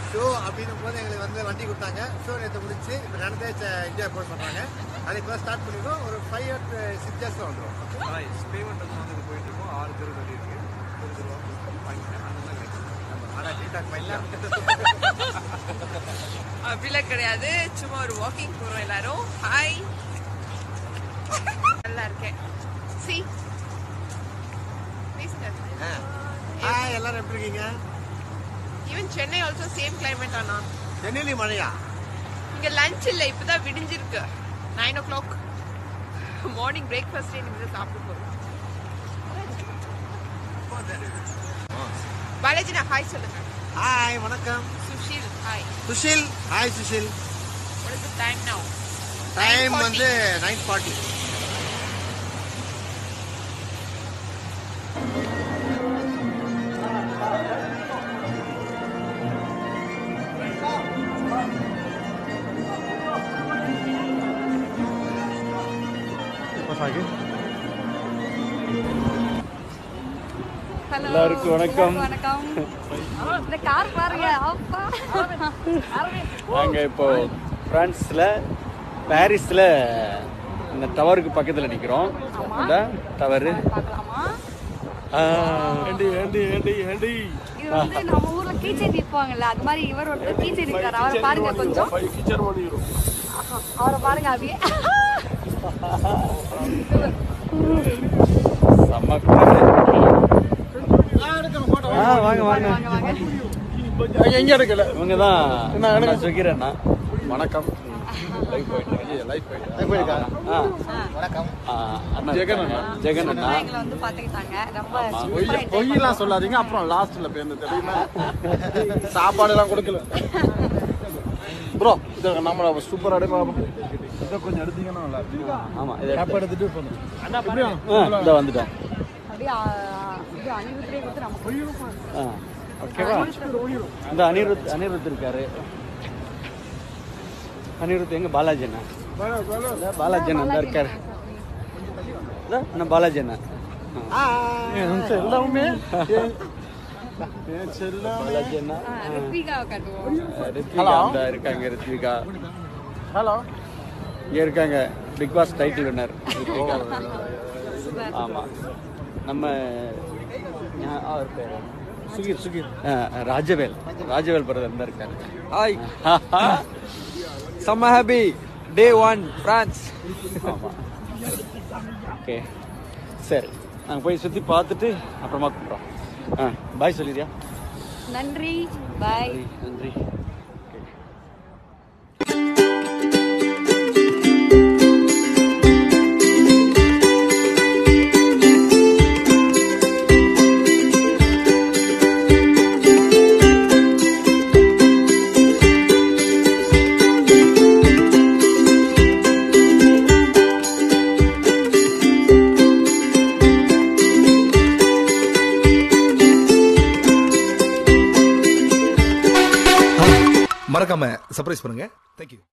Show அப்படின்னும் போது எங்களுக்கு வந்து வண்டி கொடுத்தாங்க ஷோ நேற்று முடிச்சு இப்போ நடந்தே இந்தியா போய் பண்ணுறாங்க அது இப்போ ஸ்டார்ட் பண்ணிருக்கோம் ஒரு ஃபைவ் ஆர் சிக்ஸ் டேஸில் வந்துடும் பேமெண்ட் வந்து இது போயிட்டு இருக்கோம் ஆறு தெரு கட்டி இருக்கு ஒரு தெருவா வாங்கிட்டேன் அந்த மாதிரி கிடைக்கும் ஆனால் டிக்டாக் பண்ணலாம் அப்படிலாம் கிடையாது சும்மா ஒரு வாக்கிங் போறோம் எல்லாரும் ஹாய் நல்லா இருக்கேன் சி ஹாய் எல்லாரும் எப்படி இருக்கீங்க even Chennai also same climate ஆனா சென்னையிலையும் மழையா இங்க லஞ்ச் இல்ல இப்பதான் விடிஞ்சிருக்கு நைன் ஓ கிளாக் மார்னிங் பிரேக்ஃபாஸ்டே நீங்க சாப்பிட போறோம் பாலாஜி நான் ஹாய் சொல்லுங்க ஹாய் வணக்கம் Sushil hi Sushil hi Sushil what is the time now time 9:40. வந்து நைன் ஃபார்ட்டி ஹலோ எல்லாருக்கும் வணக்கம். வணக்கம் இந்த கார் பாருங்க அப்பா நாங்கள் இப்போ பிரான்ஸில் பாரிஸில் இந்த டவருக்கு பக்கத்தில் நிற்கிறோம் இந்த டவரு பார்க்கலாமா ஏண்டி ஏண்டி ஏண்டி ஏண்டி இது வந்து நம்ம ஊர்ல கீச்சை விற்பாங்கல்ல அது மாதிரி இவர் ஒருத்தர் கீச்சை விற்காரு அவரை பாருங்க கொஞ்சம் ஆஹா, அவரை பாருங்க அப்படியே செம்ம கூடாது. ஆ வாங்க வாங்க வாங்க வாங்க எங்க எடுக்கல இவங்க தான் என்ன சுகிரண்ணா வணக்கம் லைவ் போயிட்டு லைவ் போயிட்டு ஆ வணக்கம் ஆ, அண்ணா ஜெகன் அண்ணா ஜெகன் அண்ணா சும்மா எங்களை வந்து பாத்துக்கிட்டாங்க ரொம்ப ஆமா. சூப்பரா enjoy பொய்யெல்லாம் சொல்லாதீங்க அப்புறம் லாஸ்ட்ல பேருந்து தெரியுமா சாப்பாடு எல்லாம் கொடுக்கல ப்ரோ இது நம்ம சூப்பர் அடைப்போம் இதை கொஞ்சம் எடுத்தீங்கன்னா நல்லா இருக்கும் ஆமா இதை கேப் எடுத்துட்டு போகணும் ஆ இந்த வந்துட்டோம் அப்படியே ஆ, இது அணிவித்திலே கொடுத்து நமக்கு ஆ ஓகேவா இந்த அனிருத் அனிருத் இருக்காரு அனிருத் எங்க பாலாஜி அண்ணா இந்த பாலாஜி அண்ணா இந்த இருக்காரு இதோ அண்ணா பாலாஜி அண்ணா ஆ. எல்லாமே என் செல்லம் பாலாஜி அண்ணா ஆ, ரித்விகாவை காட்டுவோம் ரித்விகா அந்த இருக்காங்க ரித்விகா ஹலோ இங்க இருக்காங்க big boss title winner Rithvika ஆமா நம்ம ஞா- அவர் பேர் சுகீர் சுகீர் ஆ, ராஜவேல் ராஜவேல் பிரதர் தான் இருக்காரு ஹாய் செம்ம ஹாப்பி டே ஒன் பிரான்ஸ் ஆமா ஓகே சரி நாங்கள் போய் சுற்றி பார்த்துட்டு அப்புறமா கூப்பிட்றோம் ஆ பாய் சொல்லிடுறியா நன்றி பாய் நன்றி நன்றி மறக்காம சர்ப்ரைஸ் பண்ணுங்க தேங்க்யூ